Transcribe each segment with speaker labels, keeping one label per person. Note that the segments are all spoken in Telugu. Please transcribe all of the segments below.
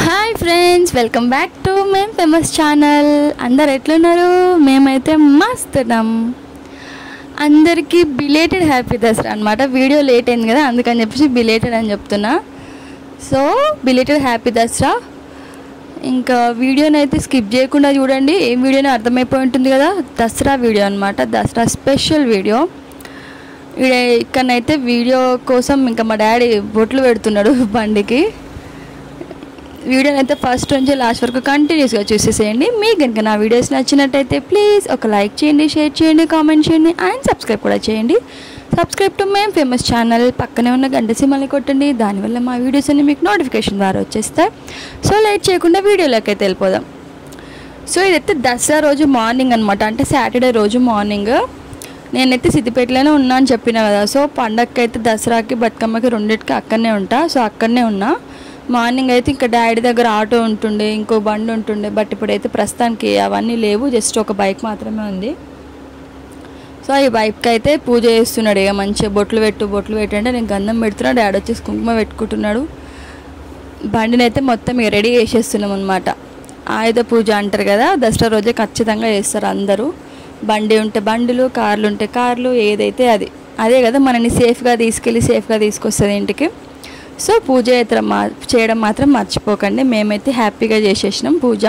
Speaker 1: hi friends welcome back to Mem famous channel అందరు ఎట్లున్నారు మేమైతే మస్తున్నాం అందరికీ బిలేటెడ్ హ్యాపీ దసరా అనమాట వీడియో లేట్ అయింది కదా అందుకని చెప్పేసి బిలేటెడ్ అని చెప్తున్నా సో బిలేటెడ్ హ్యాపీ దసరా ఇంకా వీడియోని అయితే స్కిప్ చేయకుండా చూడండి ఏం వీడియోని అర్థమైపోయి ఉంటుంది కదా దసరా వీడియో అనమాట దసరా స్పెషల్ వీడియో ఈడ ఇక్కడనైతే వీడియో కోసం ఇంకా మా డాడీ బొట్లు పెడుతున్నాడు బండికి వీడియోని అయితే ఫస్ట్ నుంచి లాస్ట్ వరకు కంటిన్యూస్గా చూసేసేయండి మీకు కనుక నా వీడియోస్ నచ్చినట్టయితే ప్లీజ్ ఒక లైక్ చేయండి షేర్ చేయండి కామెంట్ చేయండి అండ్ సబ్స్క్రైబ్ కూడా చేయండి subscribe to Mem famous channel పక్కనే ఉన్న గంట సిమ్మల్ని కొట్టండి దానివల్ల మా వీడియోస్ అన్ని మీకు నోటిఫికేషన్ ద్వారా వచ్చేస్తాయి సో లేట్ చేయకుండా వీడియోలోకి అయితే వెళ్ళిపోదాం సో ఇదైతే దసరా రోజు మార్నింగ్ అనమాట అంటే సాటర్డే రోజు మార్నింగ్ నేనైతే సిద్దిపేటలోనే ఉన్నా అని చెప్పిన కదా సో పండగకి అయితే దసరాకి బతుకమ్మకి రెండింటికి అక్కడనే ఉంటా సో అక్కడనే ఉన్నా మార్నింగ్ అయితే ఇంకా డాడీ దగ్గర ఆటో ఉంటుండే ఇంకో బండి ఉంటుండే బట్ ఇప్పుడైతే ప్రస్తుతానికి అవన్నీ లేవు జస్ట్ ఒక బైక్ మాత్రమే ఉంది సో ఈ బైక్కి అయితే పూజ చేస్తున్నాడు ఇక మంచిగా బొట్లు పెట్టు బొట్లు పెట్టు అంటే నేను గంధం పెడుతున్నాడు డాడీ వచ్చేసి కుంకుమ పెట్టుకుంటున్నాడు బండిని అయితే మొత్తం ఇక రెడీ చేసేస్తున్నాం అనమాట ఆయుధ పూజ అంటారు కదా దసరా రోజే ఖచ్చితంగా చేస్తారు అందరూ బండి ఉంటే బండులు కార్లు ఉంటే కార్లు ఏదైతే అది అదే కదా మనని సేఫ్గా తీసుకెళ్ళి సేఫ్గా తీసుకొస్తుంది ఇంటికి సో పూజ అయితే మా చేయడం మాత్రం మర్చిపోకండి మేమైతే హ్యాపీగా చేసేసినాం పూజ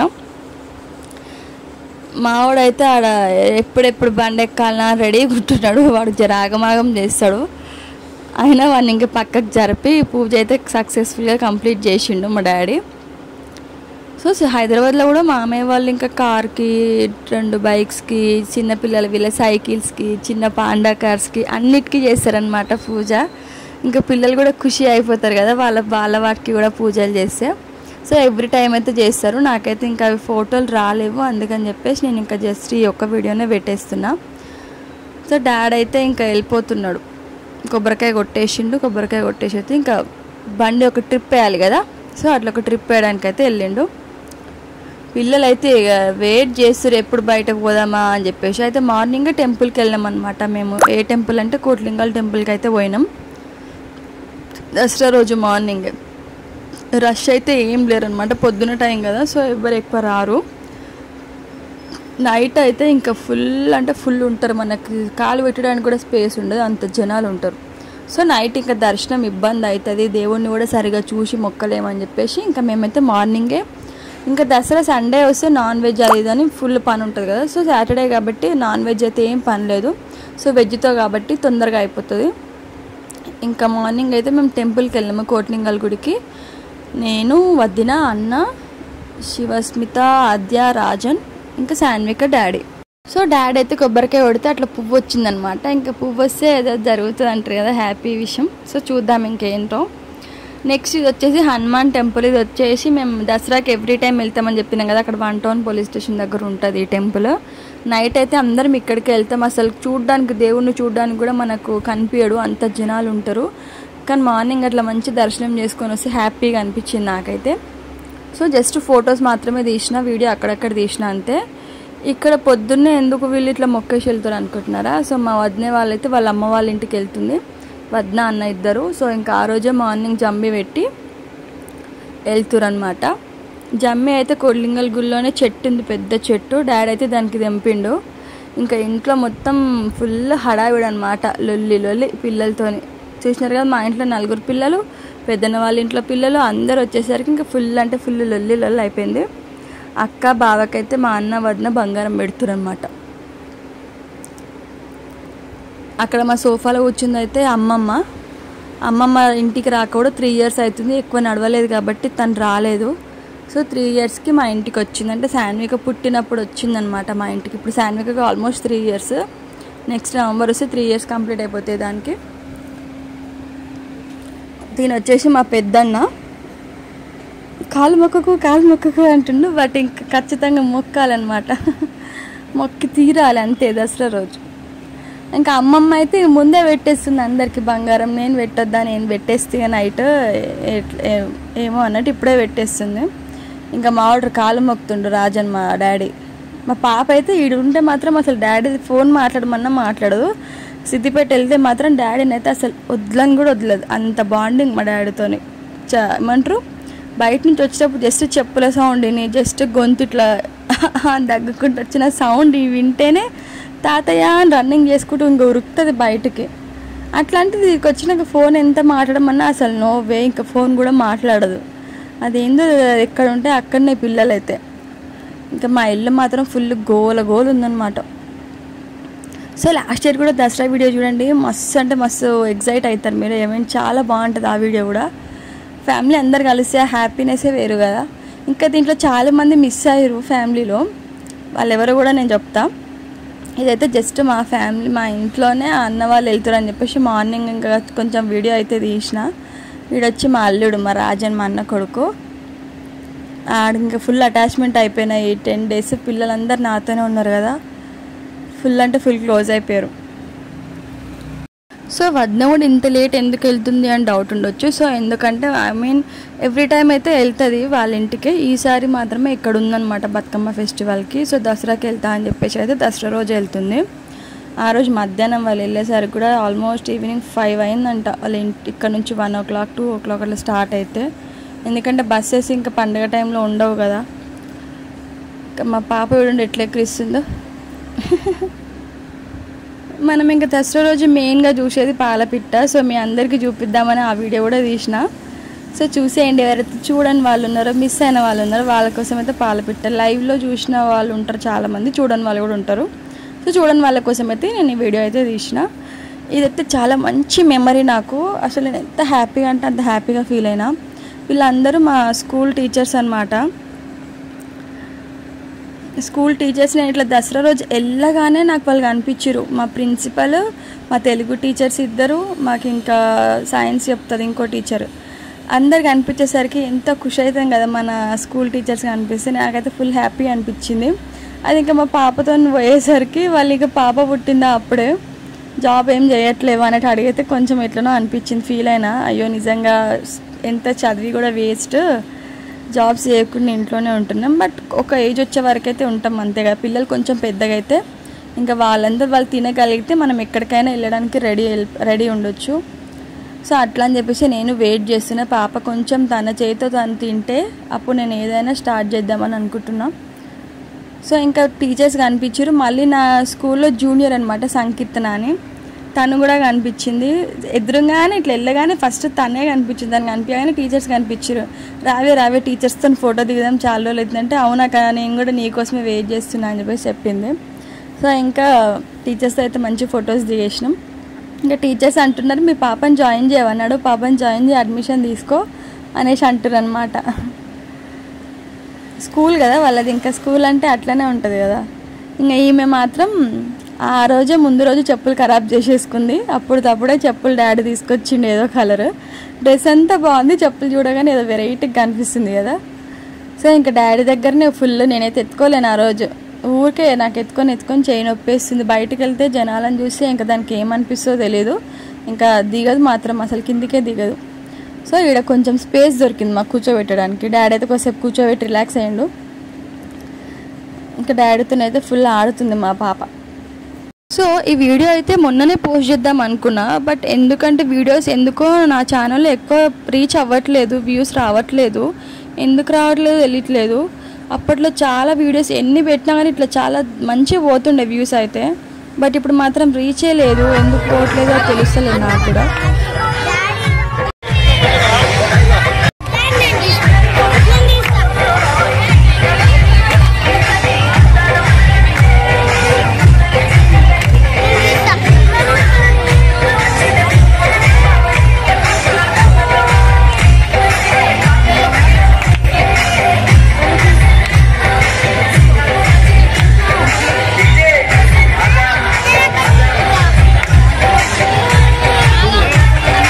Speaker 1: మావాడైతే ఆడ ఎప్పుడెప్పుడు బండి ఎక్కాలనా రెడీ ఉంటున్నాడు వాడు జర ఆగమాగం చేస్తాడు అయినా వాడిని ఇంకా పక్కకు జరిపి పూజ అయితే సక్సెస్ఫుల్గా కంప్లీట్ చేసిండు మా డాడీ సో సో హైదరాబాద్లో కూడా మామయ్య వాళ్ళు ఇంకా కార్కి రెండు బైక్స్కి చిన్న పిల్లల వీళ్ళ సైకిల్స్కి చిన్న పాండా కార్స్కి అన్నిటికీ చేస్తారనమాట పూజ ఇంకా పిల్లలు కూడా ఖుషి అయిపోతారు కదా వాళ్ళ వాళ్ళ వాటికి కూడా పూజలు చేస్తే సో ఎవ్రీ టైం అయితే చేస్తారు నాకైతే ఇంకా అవి ఫోటోలు రాలేవు అందుకని చెప్పేసి నేను ఇంకా జస్ట్ ఈ ఒక్క వీడియోనే పెట్టేస్తున్నా సో డాడ్ అయితే ఇంకా వెళ్ళిపోతున్నాడు కొబ్బరికాయ కొట్టేసిండు కొబ్బరికాయ కొట్టేసి అయితే ఇంకా బండి ఒక ట్రిప్ వేయాలి కదా సో అట్లా ఒక ట్రిప్ వేయడానికి అయితే వెళ్ళిండు పిల్లలు అయితే ఇక వెయిట్ చేస్తారు ఎప్పుడు బయటకు పోదామా అని చెప్పేసి అయితే మార్నింగ్ టెంపుల్కి వెళ్ళాం అనమాట మేము ఏ టెంపుల్ అంటే కోట్లింగాల టెంపుల్కి అయితే పోయినాం దసరా రోజు మార్నింగ్ రష్ అయితే ఏం లేరు అనమాట పొద్దున టైం కదా సో ఎవరు ఎక్కువ రారు నైట్ అయితే ఇంకా ఫుల్ అంటే ఫుల్ ఉంటారు మనకి కాలు పెట్టడానికి కూడా స్పేస్ ఉండదు అంత జనాలు ఉంటారు సో నైట్ ఇంకా దర్శనం ఇబ్బంది అవుతుంది దేవుణ్ణి కూడా సరిగా చూసి మొక్కలేమని చెప్పేసి ఇంకా మేమైతే మార్నింగే ఇంకా దసరా సండే వస్తే నాన్ వెజ్ అది ఇది అని ఫుల్ పని ఉంటుంది కదా సో సాటర్డే కాబట్టి నాన్ వెజ్ అయితే ఏం పని లేదు సో వెజ్తో కాబట్టి తొందరగా అయిపోతుంది ఇంకా మార్నింగ్ అయితే మేము టెంపుల్కి వెళ్ళాము కోట్లింగల్ గుడికి నేను వదిన అన్న శివస్మిత ఆద్య రాజన్ ఇంకా శాన్విక డాడీ సో డాడీ అయితే కొబ్బరికాయ కొడితే అట్లా పువ్వు వచ్చిందనమాట ఇంకా పువ్వు వస్తే ఏదో జరుగుతుంది అంటారు కదా హ్యాపీ విషయం సో చూద్దాం ఇంకేంటో నెక్స్ట్ ఇది వచ్చేసి హనుమాన్ టెంపుల్ ఇది వచ్చేసి మేము దసరాకి ఎవ్రీ టైం వెళ్తామని చెప్పినాం కదా అక్కడ వన్ టౌన్ పోలీస్ స్టేషన్ దగ్గర ఉంటుంది ఈ టెంపుల్ నైట్ అయితే అందరం ఇక్కడికి వెళ్తాం అసలు చూడడానికి దేవుణ్ణి చూడడానికి కూడా మనకు కనిపించడు అంత జనాలు ఉంటారు కానీ మార్నింగ్ అట్లా మంచి దర్శనం చేసుకొని వస్తే హ్యాపీగా అనిపించింది నాకైతే సో జస్ట్ ఫొటోస్ మాత్రమే తీసిన వీడియో అక్కడక్కడ తీసిన అంతే ఇక్కడ పొద్దున్నే ఎందుకు వీళ్ళు ఇట్లా మొక్కేసి వెళ్తారు అనుకుంటున్నారా సో మా వదిన వాళ్ళైతే వాళ్ళ అమ్మ వాళ్ళ ఇంటికి వెళ్తుంది వదిన అన్న ఇద్దరు సో ఇంకా ఆ రోజే మార్నింగ్ జమ్మి పెట్టి వెళ్తురు అనమాట జమ్మి అయితే కొల్లింగల్ గుళ్ళోనే చెట్టు ఉంది పెద్ద చెట్టు డాడీ అయితే దానికి తెంపిండు ఇంకా ఇంట్లో మొత్తం ఫుల్ హడావిడి అనమాట లొల్లి లొల్లి పిల్లలతోని చూసినారు కదా మా ఇంట్లో నలుగురు పిల్లలు పెద్దన్న వాళ్ళ ఇంట్లో పిల్లలు అందరు వచ్చేసరికి ఇంకా ఫుల్ అంటే ఫుల్ లొల్లి లొల్లి అయిపోయింది అక్క బావకైతే మా అన్న వదిన బంగారం పెడుతురనమాట అక్కడ మా సోఫాలో కూర్చుంది అయితే అమ్మమ్మ అమ్మమ్మ ఇంటికి రాక కూడా త్రీ ఇయర్స్ అవుతుంది ఎక్కువ నడవలేదు కాబట్టి తను రాలేదు సో త్రీ ఇయర్స్కి మా ఇంటికి వచ్చింది అంటే శాన్విక పుట్టినప్పుడు వచ్చిందనమాట మా ఇంటికి ఇప్పుడు శాన్వికకి almost three years next November వస్తే త్రీ ఇయర్స్ కంప్లీట్ అయిపోతాయి దానికి దీని వచ్చేసి మా పెద్దన్న కాలు మొక్కకు కాలు మొక్కకు అంటుండు బట్ ఇంకా ఖచ్చితంగా మొక్కాలన్నమాట మొక్కి తీరాలి అంతే దసరా రోజు ఇంకా అమ్మమ్మ అయితే ముందే పెట్టేస్తుంది అందరికి బంగారం నేను పెట్టొద్దా నేను పెట్టేస్తే నైట్ ఏమో అన్నట్టు ఇప్పుడే పెట్టేస్తుంది ఇంకా మా ఆర్డర్ కాలు మొక్కుతుండు రాజన్ మా డాడీ మా పాప అయితే ఈడు ఉంటే మాత్రం అసలు డాడీ ఫోన్ మాట్లాడమన్నా మాట్లాడదు సిద్దిపేట వెళ్తే మాత్రం డాడీని అయితే అసలు వదలని కూడా వదలదు అంత బాండింగ్ మా డాడీతోని చ ఏమంటారు బయట నుంచి వచ్చేటప్పుడు జస్ట్ చెప్పుల సౌండ్ విని జస్ట్ గొంతు ఇట్లా దగ్గుకుంటూ వచ్చిన సౌండ్ వింటేనే తాతయ్య అని రన్నింగ్ చేసుకుంటూ ఇంక ఉరుకుతుంది బయటకి అట్లాంటిది ఇక్కడికి వచ్చినాక ఫోన్ ఎంత మాట్లాడమన్నా అసలు నో వే ఇంకా ఫోన్ కూడా మాట్లాడదు అదేందో ఎక్కడ ఉంటే అక్కడనే పిల్లలైతే ఇంకా మా ఇల్లు మాత్రం ఫుల్ గోల గోల ఉందన్నమాట సో లాస్ట్ ఇయర్ కూడా దసరా వీడియో చూడండి మస్తు అంటే మస్తు ఎగ్జైట్ అవుతారు మీరు ఏమైనా చాలా బాగుంటుంది ఆ వీడియో కూడా ఫ్యామిలీ అందరు కలిస్తే ఆ హ్యాపీనెస్సే వేరు కదా ఇంకా దీంట్లో చాలామంది మిస్ అయ్యారు ఫ్యామిలీలో వాళ్ళు ఎవరో కూడా నేను చెప్తా ఇదైతే జస్ట్ మా ఫ్యామిలీ మా ఇంట్లోనే ఆ అన్న వాళ్ళు వెళ్తారు అని చెప్పేసి మార్నింగ్ ఇంకా కొంచెం వీడియో అయితే తీసిన వీడొచ్చి మా అల్లుడు మా రాజన్ మా అన్న కొడుకు ఆడ ఇంకా ఫుల్ అటాచ్మెంట్ అయిపోయినాయి టెన్ డేస్ పిల్లలందరూ నాతోనే ఉన్నారు కదా ఫుల్ అంటే ఫుల్ క్లోజ్ అయిపోయారు సో వదిన కూడా ఇంత లేట్ ఎందుకు వెళ్తుంది అని డౌట్ ఉండొచ్చు సో ఎందుకంటే ఐ మీన్ ఎవ్రీ టైం అయితే వెళ్తుంది వాళ్ళ ఇంటికి ఈసారి మాత్రమే ఇక్కడ ఉందన్నమాట బతుకమ్మ ఫెస్టివల్కి సో దసరాకి వెళ్తా అని చెప్పేసి అయితే దసరా రోజు వెళ్తుంది ఆ రోజు మధ్యాహ్నం వాళ్ళు వెళ్ళేసరికి కూడా ఆల్మోస్ట్ ఈవినింగ్ ఫైవ్ అయిందంట వాళ్ళ ఇంటి ఇక్కడ నుంచి one o'clock two o'clock అట్లా స్టార్ట్ అయితే ఎందుకంటే బస్సెస్ ఇంకా పండగ టైంలో ఉండవు కదా ఇంకా మా పాప చూడండి ఎట్లా ఎక్కిరిస్తుందో మనం ఇంకా దసరా రోజు మెయిన్గా చూసేది పాలపిట్ట సో మీ అందరికీ చూపిద్దామని ఆ వీడియో కూడా తీసిన సో చూసేయండి ఎవరైతే చూడని వాళ్ళు ఉన్నారో మిస్ అయిన వాళ్ళు ఉన్నారో వాళ్ళ కోసం అయితే పాలపిట్ట లైవ్లో చూసిన వాళ్ళు ఉంటారు చాలామంది చూడని వాళ్ళు కూడా ఉంటారు సో చూడని వాళ్ళ కోసం అయితే నేను ఈ వీడియో అయితే తీసిన ఇదైతే చాలా మంచి మెమరీ నాకు అసలు నేను ఎంత హ్యాపీగా అంటే అంత హ్యాపీగా ఫీల్ అయినా వీళ్ళందరూ మా స్కూల్ టీచర్స్ అనమాట స్కూల్ టీచర్స్ నేను ఇట్లా దసరా రోజు వెళ్ళగానే నాకు వాళ్ళు కనిపించారు మా ప్రిన్సిపల్ మా తెలుగు టీచర్స్ ఇద్దరు మాకు ఇంకా సైన్స్ చెప్తుంది ఇంకో టీచర్ అందరు కనిపించేసరికి ఎంత ఖుషి అవుతాం కదా మన స్కూల్ టీచర్స్ కనిపిస్తే నాకైతే ఫుల్ హ్యాపీ అనిపించింది అది ఇంకా మా పాపతో పోయేసరికి వాళ్ళు ఇక పాప పుట్టిందా అప్పుడే జాబ్ ఏం చేయట్లేవు అనేది అడిగితే కొంచెం ఎట్లనో అనిపించింది ఫీల్ అయినా అయ్యో నిజంగా ఎంత చదివి కూడా వేస్ట్ జాబ్స్ చేయకుండా ఇంట్లోనే ఉంటున్నాం బట్ ఒక ఏజ్ వచ్చే వరకు అయితే ఉంటాం అంతే కదా పిల్లలు కొంచెం పెద్దగా అయితే ఇంకా వాళ్ళందరూ వాళ్ళు తినగలిగితే మనం ఎక్కడికైనా వెళ్ళడానికి రెడీ రెడీ ఉండొచ్చు సో అట్లా అని చెప్పేసి నేను వెయిట్ చేస్తున్నా పాప కొంచెం తన చేతితో తను తింటే అప్పుడు నేను ఏదైనా స్టార్ట్ చేద్దామని అనుకుంటున్నా సో ఇంకా టీచర్స్ కనిపించారు మళ్ళీ నా స్కూల్లో జూనియర్ అనమాట సంకీర్తన అని తను కూడా కనిపించింది ఎదురుగానే ఇట్లా వెళ్ళగానే ఫస్ట్ తనే కనిపించింది దాన్ని కనిపించగానే టీచర్స్ కనిపించారు రావే రావే టీచర్స్తో ఫోటో దిగుదాం చాలా రోజులు అవుతుందంటే అవునా కదా నేను కూడా నీకోసమే వెయిట్ చేస్తున్నా అని చెప్పేసి చెప్పింది సో ఇంకా టీచర్స్తో అయితే మంచి ఫొటోస్ దిగేసినాం ఇంకా టీచర్స్ అంటున్నారు మీ పాపని జాయిన్ చేయమన్నాడు పాపని జాయిన్ చేయి అడ్మిషన్ తీసుకో అనేసి అంటారు అనమాట స్కూల్ కదా వాళ్ళది ఇంకా స్కూల్ అంటే అట్లనే ఉంటుంది కదా ఇంకా ఈమె మాత్రం ఆ రోజే ముందు రోజు చెప్పులు ఖరాబ్ చేసేసుకుంది అప్పుడు తప్పుడే చెప్పులు డాడీ తీసుకొచ్చిండు ఏదో కలర్ డ్రెస్ అంతా బాగుంది చెప్పులు చూడగానే ఏదో వెరైటీగా కనిపిస్తుంది కదా సో ఇంకా డాడీ దగ్గరనే ఫుల్ నేనైతే ఎత్తుకోలేను ఆ రోజు ఊరికే నాకు ఎత్తుకొని ఎత్తుకొని చేయి నొప్పేస్తుంది బయటకు వెళ్తే జనాలను చూస్తే ఇంకా దానికి ఏమనిపిస్తుందో తెలియదు ఇంకా దిగదు మాత్రం అసలు కిందికే దిగదు సో ఇక్కడ కొంచెం స్పేస్ దొరికింది మాకు కూర్చోబెట్టడానికి డాడీ అయితే కొద్దిసేపు కూర్చోబెట్టి రిలాక్స్ అయ్యిండు ఇంకా డాడీతోనైతే ఫుల్ ఆడుతుంది మా పాప సో ఈ వీడియో అయితే మొన్ననే పోస్ట్ చేద్దాం అనుకున్నా బట్ ఎందుకంటే వీడియోస్ ఎందుకో నా ఛానల్లో ఎక్కువ రీచ్ అవ్వట్లేదు వ్యూస్ రావట్లేదు ఎందుకు రావట్లేదు తెలియట్లేదు అప్పట్లో చాలా వీడియోస్ ఎన్ని పెట్టినా కానీ ఇట్లా చాలా మంచిగా పోతుండే వ్యూస్ అయితే బట్ ఇప్పుడు మాత్రం రీచే లేదు ఎందుకు పోవట్లేదో తెలుస్తలేదు నాకు కూడా
Speaker 2: Thank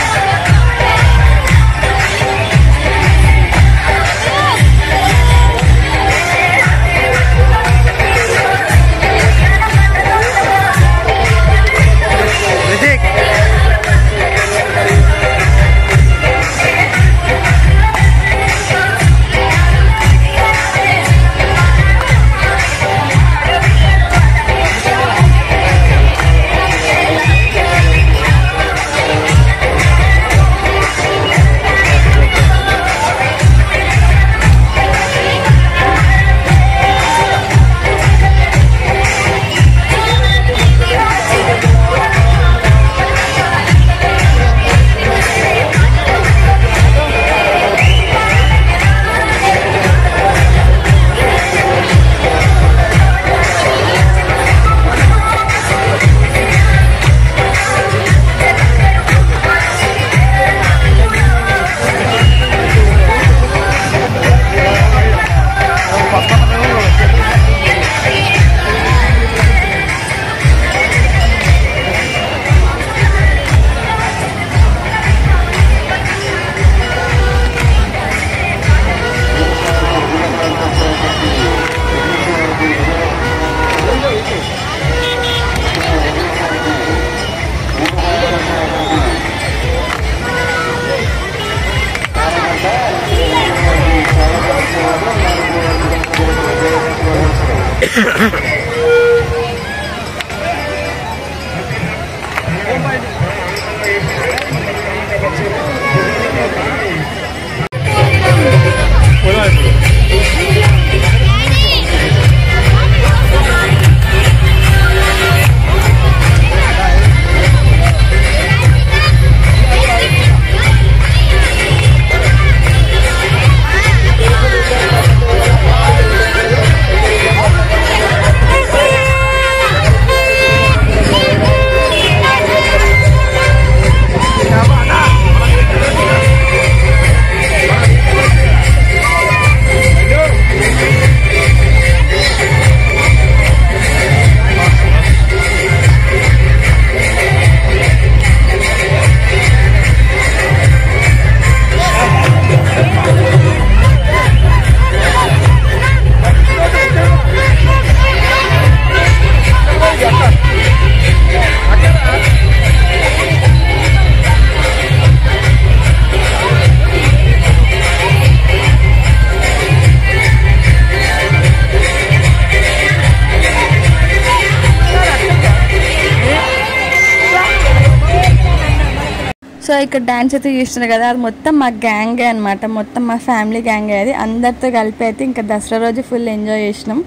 Speaker 1: సో ఇక్కడ డ్యాన్స్ అయితే చూస్తున్నారు కదా అది మొత్తం మా గ్యాంగే అనమాట మొత్తం మా ఫ్యామిలీ గ్యాంగే అది అందరితో కలిపి అయితే ఇంకా దసరా రోజు ఫుల్ ఎంజాయ్ చేసినాం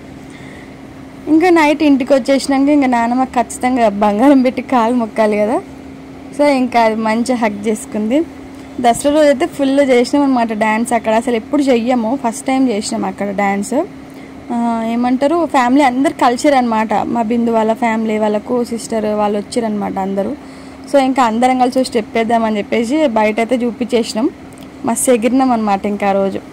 Speaker 1: ఇంకా నైట్ ఇంటికి వచ్చేసినాక ఇంకా నాన్నమ్మ ఖచ్చితంగా బంగారం పెట్టి కాలు మొక్కాలి కదా సో ఇంకా అది మంచిగా హక్ చేసుకుంది దసరా రోజు అయితే ఫుల్ చేసినాం అనమాట డ్యాన్స్ అక్కడ అసలు ఎప్పుడు చెయ్యము ఫస్ట్ టైం చేసినాం అక్కడ డ్యాన్స్ ఏమంటారు ఫ్యామిలీ అందరు కలిసిరు అనమాట మా బిందు వాళ్ళ ఫ్యామిలీ వాళ్ళకు సిస్టర్ వాళ్ళు వచ్చిరనమాట అందరూ సో ఇంకా అందరం కలిసి స్టెప్ వేద్దామని చెప్పేసి బయట అయితే చూపించేసినాం మస్తు ఎగిరినాం అనమాట ఇంకా ఆ రోజు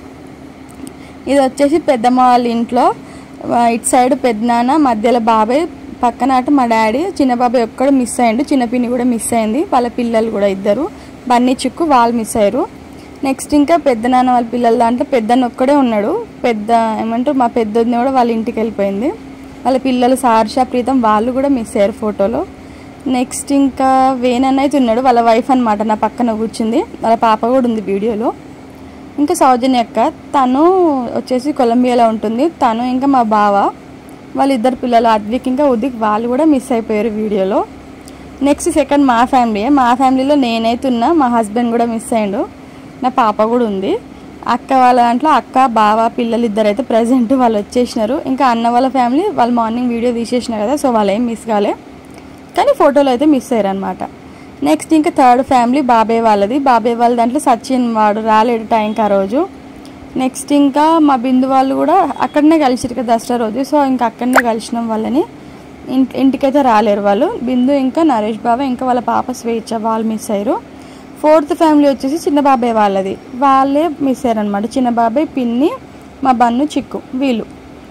Speaker 1: ఇది వచ్చేసి పెద్దమ్మ వాళ్ళ ఇంట్లో ఆ, ఇటు సైడ్ పెద్దనాన్న మధ్యలో బాబాయ్ పక్కన అటు మా డాడీ చిన్న బాబాయ్ ఒక్కడు మిస్ అయ్యిండు చిన్న పిన్ని కూడా మిస్ అయింది వాళ్ళ పిల్లలు కూడా ఇద్దరు బన్నీ చిక్కు వాళ్ళు మిస్ అయ్యారు నెక్స్ట్ ఇంకా పెద్దనాన్న వాళ్ళ పిల్లల దాంట్లో పెద్దన్న ఒక్కడే ఉన్నాడు పెద్ద ఏమంటారు మా పెద్దొద్దిని కూడా వాళ్ళ ఇంటికి వెళ్ళిపోయింది వాళ్ళ పిల్లలు సార్షా ప్రీతం వాళ్ళు కూడా మిస్ అయ్యారు ఫోటోలో నెక్స్ట్ ఇంకా వేణన్న అయితే ఉన్నాడు వాళ్ళ వైఫ్ అనమాట నా పక్కన కూర్చుంది వాళ్ళ పాప కూడా ఉంది వీడియోలో ఇంకా సౌజన్య అక్క తను వచ్చేసి కొలంబియాలో ఉంటుంది తను ఇంకా మా బావ వాళ్ళిద్దరు పిల్లలు అద్విక్ ఇంకా ఉదిక్ వాళ్ళు కూడా మిస్ అయిపోయారు వీడియోలో నెక్స్ట్ సెకండ్ మా ఫ్యామిలీ మా ఫ్యామిలీలో నేనైతే ఉన్నా మా హస్బెండ్ కూడా మిస్ అయ్యిండు నా పాప కూడా ఉంది అక్క వాళ్ళ దాంట్లో అక్క బావ పిల్లలు ఇద్దరు అయితే ప్రజెంట్ వాళ్ళు వచ్చేసినారు ఇంకా అన్న వాళ్ళ ఫ్యామిలీ వాళ్ళు మార్నింగ్ వీడియో తీసేసినారు కదా సో వాళ్ళు ఏం మిస్ కాలే కానీ ఫోటోలు అయితే మిస్ అయ్యారు అనమాట నెక్స్ట్ ఇంకా థర్డ్ ఫ్యామిలీ బాబాయ్ వాళ్ళది బాబాయ్ వాళ్ళ దాంట్లో సచిన్ వాడు రాలేడు టైంకి ఆ రోజు నెక్స్ట్ ఇంకా మా బిందు వాళ్ళు కూడా అక్కడనే కలిసిరు కదా దసరా రోజు సో ఇంకా అక్కడనే కలిసినాం వాళ్ళని ఇంటి ఇంటికైతే రాలేరు వాళ్ళు బిందు ఇంకా నరేష్ బాబాయ్ ఇంకా వాళ్ళ పాప స్వేచ్ఛ వాళ్ళు మిస్ అయ్యారు ఫోర్త్ ఫ్యామిలీ వచ్చేసి చిన్న బాబాయ్ వాళ్ళది వాళ్ళే మిస్ అయ్యారు అనమాట చిన్న బాబాయ్ పిన్ని మా బన్ను చిక్కు వీళ్ళు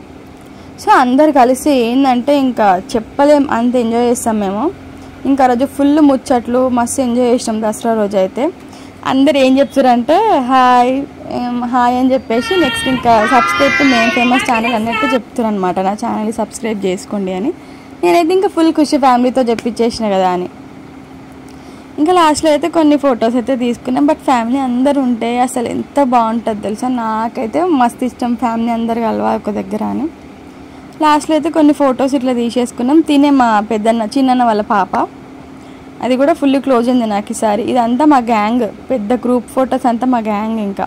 Speaker 1: సో అందరు కలిసి ఏంటంటే ఇంకా చెప్పలేం అంత ఎంజాయ్ చేస్తాం మేము ఇంకా ఆ రోజు ఫుల్ ముచ్చట్లు మస్తు ఎంజాయ్ చేసినాం దసరా రోజు అయితే అందరు ఏం చెప్తారంటే హాయ్ ఏం, హాయ్ అని చెప్పేసి నెక్స్ట్ ఇంకా subscribe to Mem famous channel అన్నట్టు చెప్తారు అనమాట నా ఛానల్ని సబ్స్క్రైబ్ చేసుకోండి అని నేనైతే ఇంకా ఫుల్ ఖుషి ఫ్యామిలీతో చెప్పించేసిన కదా అని ఇంకా లాస్ట్లో అయితే కొన్ని ఫొటోస్ అయితే తీసుకున్నాం బట్ ఫ్యామిలీ అందరు ఉంటే అసలు ఎంత బాగుంటుంది తెలుసా నాకైతే మస్తు ఇష్టం ఫ్యామిలీ అందరు కలవాలి ఒక దగ్గర అని లాస్ట్లో అయితే కొన్ని ఫొటోస్ ఇట్లా తీసేసుకున్నాం తినే మా పెద్దన్న చిన్నన్న వాళ్ళ పాప అది కూడా ఫుల్ క్లోజ్ ఉంది నాకు ఈసారి ఇదంతా మా గ్యాంగ్ పెద్ద గ్రూప్ ఫొటోస్ అంతా మా గ్యాంగ్ ఇంకా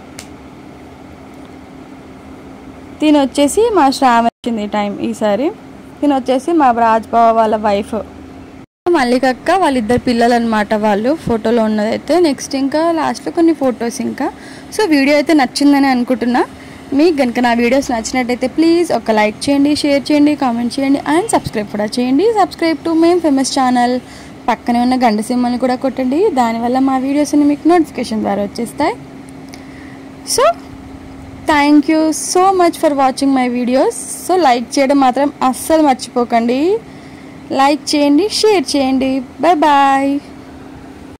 Speaker 1: తిని వచ్చేసి మా శ్రావణ్ వచ్చింది ఈ టైం ఈసారి తిని వచ్చేసి మా రాజ్బావ వాళ్ళ వైఫ్ మల్లికక్క వాళ్ళిద్దరు పిల్లలు అనమాట వాళ్ళు ఫోటోలో ఉన్నదైతే నెక్స్ట్ ఇంకా లాస్ట్లో కొన్ని ఫొటోస్ ఇంకా సో వీడియో అయితే నచ్చిందని అనుకుంటున్నా మీకు కనుక నా వీడియోస్ నచ్చినట్టయితే ప్లీజ్ ఒక లైక్ చేయండి షేర్ చేయండి కామెంట్ చేయండి అండ్ సబ్స్క్రైబ్ కూడా చేయండి subscribe to Mem famous channel పక్కనే ఉన్న గంట సింబల్ని కూడా కొట్టండి దానివల్ల మా వీడియోస్ అన్ని మీకు నోటిఫికేషన్ ద్వారా వచ్చేస్తాయి so thank you so much for watching my videos so like చేయడం మాత్రం అస్సలు మర్చిపోకండి లైక్ చేయండి షేర్ చేయండి బాయ్ బాయ్